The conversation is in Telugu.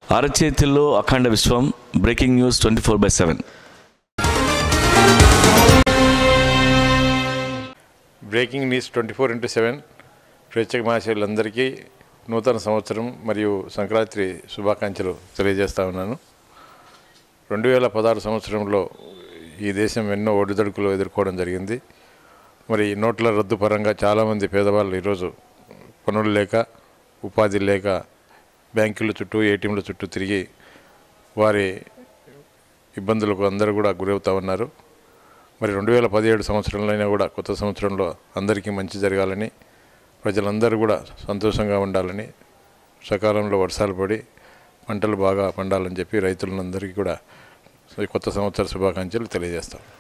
అరచేతిలో అఖండ విశ్వం breaking news twenty four by seven breaking news twenty four into seven ప్రేక్షక మహాశయులందరికీ నూతన సంవత్సరం మరియు సంక్రాంతి శుభాకాంక్షలు తెలియజేస్తా ఉన్నాను రెండు వేల పదహారు సంవత్సరంలో ఈ దేశం ఎన్నో ఒడిదొడుకులు ఎదుర్కోవడం జరిగింది మరి ఈ నోట్ల రద్దు పరంగా చాలామంది పేదవాళ్ళు ఈరోజు పనులు లేక ఉపాధి లేక బ్యాంకుల చుట్టూ ఏటీఎంల చుట్టూ తిరిగి వారి ఇబ్బందులకు అందరూ కూడా గురవుతూ ఉన్నారు మరి రెండు వేల పదిహేడు సంవత్సరంలో అయినా కూడా కొత్త సంవత్సరంలో అందరికీ మంచి జరగాలని ప్రజలందరూ కూడా సంతోషంగా ఉండాలని సకాలంలో వర్షాలు పడి పంటలు బాగా పండాలని చెప్పి రైతులందరికీ కూడా ఈ కొత్త సంవత్సర శుభాకాంక్షలు తెలియజేస్తాం